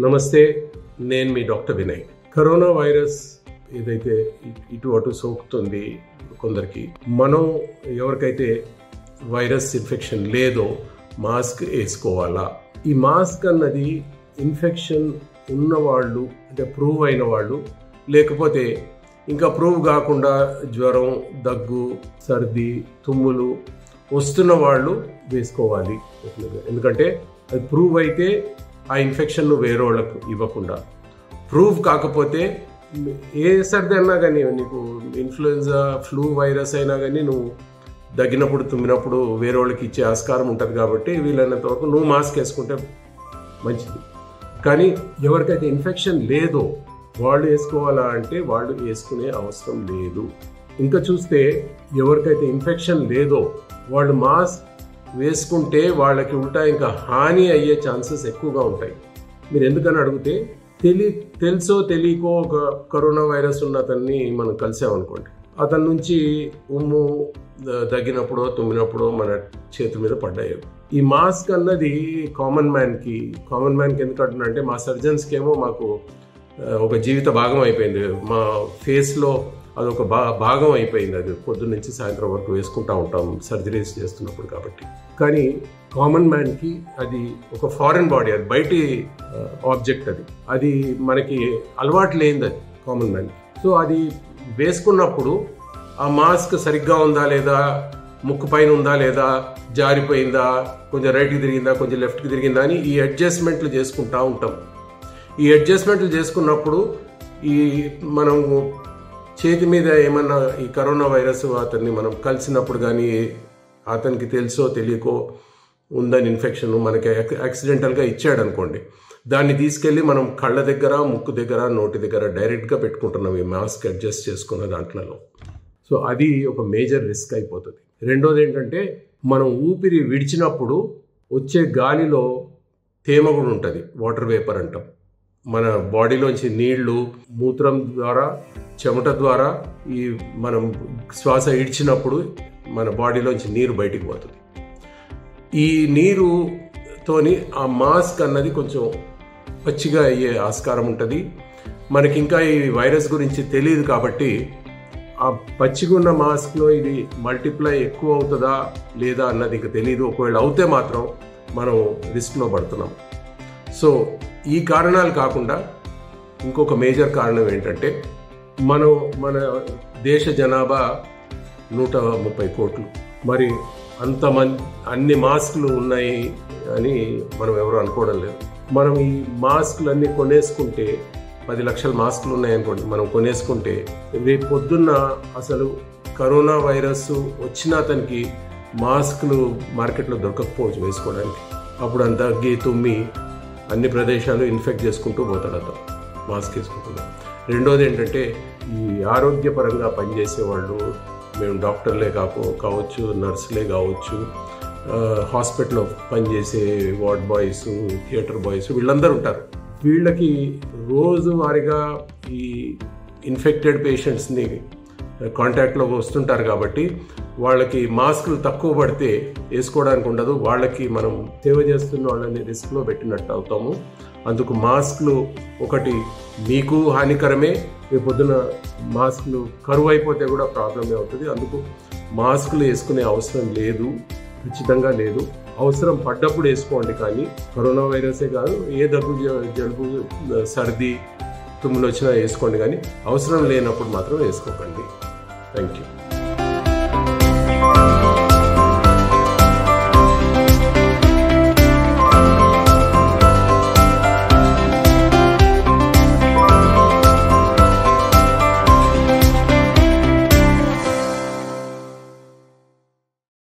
నమస్తే నేను మీ డాక్టర్ వినయ్ కరోనా వైరస్ ఏదైతే ఇ- ఇటు అటు సోకుతుంది కొందరికి మనం ఎవరికైతే వైరస్ ఇన్ఫెక్షన్ లేదో మాస్క్ వేసుకోవాలా ఈ మాస్క్ అన్నది ఇన్ఫెక్షన్ ఉన్నవాళ్ళు అంటే ప్రూవ్ అయిన వాళ్ళు లేకపోతే ఇంకా ప్రూవ్ కాకుండా జ్వరం దగ్గు సర్ది తుమ్ములు వస్తున్న వాళ్ళు వేసుకోవాలి ఎందుకంటే అది ప్రూవ్ అయితే ఆ ఇన్ఫెక్షన్ను వేరే వాళ్ళకు ఇవ్వకుండా ప్రూవ్ కాకపోతే ఏ సర్ది అన్నా కానీ నీకు ఇన్ఫ్లుయెన్జా ఫ్లూ వైరస్ అయినా కానీ నువ్వు దగ్గినప్పుడు తుమ్మినప్పుడు వేరే వాళ్ళకి ఇచ్చే ఆస్కారం ఉంటుంది కాబట్టి వీలైనంత వరకు నువ్వు మాస్క్ వేసుకుంటే మంచిది కానీ ఎవరికైతే ఇన్ఫెక్షన్ లేదో వాళ్ళు వేసుకోవాలా అంటే వాళ్ళు వేసుకునే అవసరం లేదు ఇంకా చూస్తే ఎవరికైతే ఇన్ఫెక్షన్ లేదో వాళ్ళు మాస్క్ వేసుకుంటే వాళ్ళకి ఉల్టా ఇంకా హాని అయ్యే ఛాన్సెస్ ఎక్కువగా ఉంటాయి మీరు ఎందుకని అడిగితే తెలి తెలుసో తెలియకో ఒక కరోనా వైరస్ ఉన్న అతన్ని మనం కలిసామనుకోండి అతని నుంచి ఉమ్ము ద- దగ్గినప్పుడో తుమ్మినప్పుడో మన చేతి మీద పడ్డాయి ఈ మాస్క్ అన్నది కామన్ మ్యాన్కి కామన్ మ్యాన్కి ఎందుకు అంటున్నా అంటే మా సర్జన్స్కి ఏమో మాకు ఆ, ఒక జీవిత భాగం అయిపోయింది మా ఫేస్లో అదొక భా భాగం అయిపోయింది అది పొద్దున్న నుంచి సాయంత్రం వరకు వేసుకుంటా ఉంటాం సర్జరీస్ చేస్తున్నప్పుడు కాబట్టి కానీ కామన్ మ్యాన్కి అది ఒక ఫారెన్ బాడీ అది బయటి ఆబ్జెక్ట్ అది అది మనకి అలవాటు లేనిది అది కామన్ మ్యాన్ సో అది వేసుకున్నప్పుడు ఆ మాస్క్ సరిగ్గా ఉందా లేదా ముక్కు పైన ఉందా లేదా జారిపోయిందా కొంచెం రైట్కి తిరిగిందా కొంచెం లెఫ్ట్కి తిరిగిందా అని ఈ అడ్జస్ట్మెంట్లు చేసుకుంటా ఉంటాం ఈ అడ్జస్ట్మెంట్లు చేసుకున్నప్పుడు ఈ మనం చేతి మీద ఏమన్నా ఈ కరోనా వైరస్ అతన్ని మనం కలిసినప్పుడు కానీ అతనికి తెలుసో తెలియకో ఉందని ఇన్ఫెక్షన్ మనకి యాక్- యాక్సిడెంటల్గా ఇచ్చాడు అనుకోండి దాన్ని తీసుకెళ్ళి మనం కళ్ళ దగ్గర ముక్కు దగ్గర నోటి దగ్గర డైరెక్ట్గా పెట్టుకుంటున్నాం ఈ మాస్క్ అడ్జస్ట్ చేసుకున్న దాంట్లలో సో అది ఒక మేజర్ రిస్క్ అయిపోతుంది రెండోది ఏంటంటే మనం ఊపిరి విడిచినప్పుడు వచ్చే గాలిలో తేమ కూడా ఉంటుంది వాటర్ వేపర్ అంటాం మన బాడీలోంచి నీళ్లు మూత్రం ద్వారా చెమట ద్వారా ఈ మనం శ్వాస ఇడిచినప్పుడు మన బాడీలోంచి నీరు బయటికి పోతుంది ఈ నీరుతోని ఆ మాస్క్ అన్నది కొంచెం పచ్చిగా అయ్యే ఆస్కారం ఉంటుంది మనకి ఇంకా ఈ వైరస్ గురించి తెలియదు కాబట్టి ఆ పచ్చిగా ఉన్న మాస్క్లో ఇది మల్టిప్లై ఎక్కువ అవుతుందా లేదా అన్నది ఇంకా తెలియదు ఒకవేళ అవుతే మాత్రం మనం రిస్క్లో పడుతున్నాం సో ఈ కారణాలు కాకుండా ఇంకొక మేజర్ కారణం ఏంటంటే మనం మన దేశ జనాభా నూట ముప్పై కోట్లు మరి అంతమంది అన్ని మాస్కులు ఉన్నాయి అని మనం ఎవరు అనుకోవడం లేదు మనం ఈ మాస్కులన్నీ కొనేసుకుంటే పది లక్షల మాస్కులు ఉన్నాయనుకోండి మనం కొనేసుకుంటే రేపు పొద్దున్న అసలు కరోనా వైరస్ వచ్చిన అతనికి మాస్కులు మార్కెట్లో దొరకకపోవచ్చు వేసుకోవడానికి అప్పుడు అంత దగ్గి తుమ్మి అన్ని ప్రదేశాలు ఇన్ఫెక్ట్ చేసుకుంటూ పోతాడు అతను మాస్క్ వేసుకుంటున్నాం రెండోది ఏంటంటే ఈ ఆరోగ్యపరంగా పనిచేసే వాళ్ళు మేము డాక్టర్లే కాకు కావచ్చు నర్సులే కావచ్చు ఆ, హాస్పిటల్లో పనిచేసే వార్డ్ బాయ్స్ థియేటర్ బాయ్స్ వీళ్ళందరూ ఉంటారు వీళ్ళకి రోజువారీగా ఈ ఇన్ఫెక్టెడ్ పేషెంట్స్ని కాంటాక్ట్లో వస్తుంటారు కాబట్టి వాళ్ళకి మాస్కులు తక్కువ పడితే వేసుకోవడానికి ఉండదు వాళ్ళకి మనం సేవ చేస్తున్న వాళ్ళని రిస్క్లో పెట్టినట్టు అవుతాము అందుకు మాస్క్లు ఒకటి మీకు హానికరమే రేపు పొద్దున మాస్క్లు కరువు అయిపోతే కూడా ప్రాబ్లమే అవుతుంది అందుకు మాస్కులు వేసుకునే అవసరం లేదు ఖచ్చితంగా లేదు అవసరం పడ్డప్పుడు వేసుకోండి కానీ కరోనా వైరసే కాదు ఏ దగ్గు జ- జలుబు సర్ది తుమ్ములు వచ్చినా వేసుకోండి కానీ అవసరం లేనప్పుడు మాత్రం వేసుకోకండి థ్యాంక్ యూ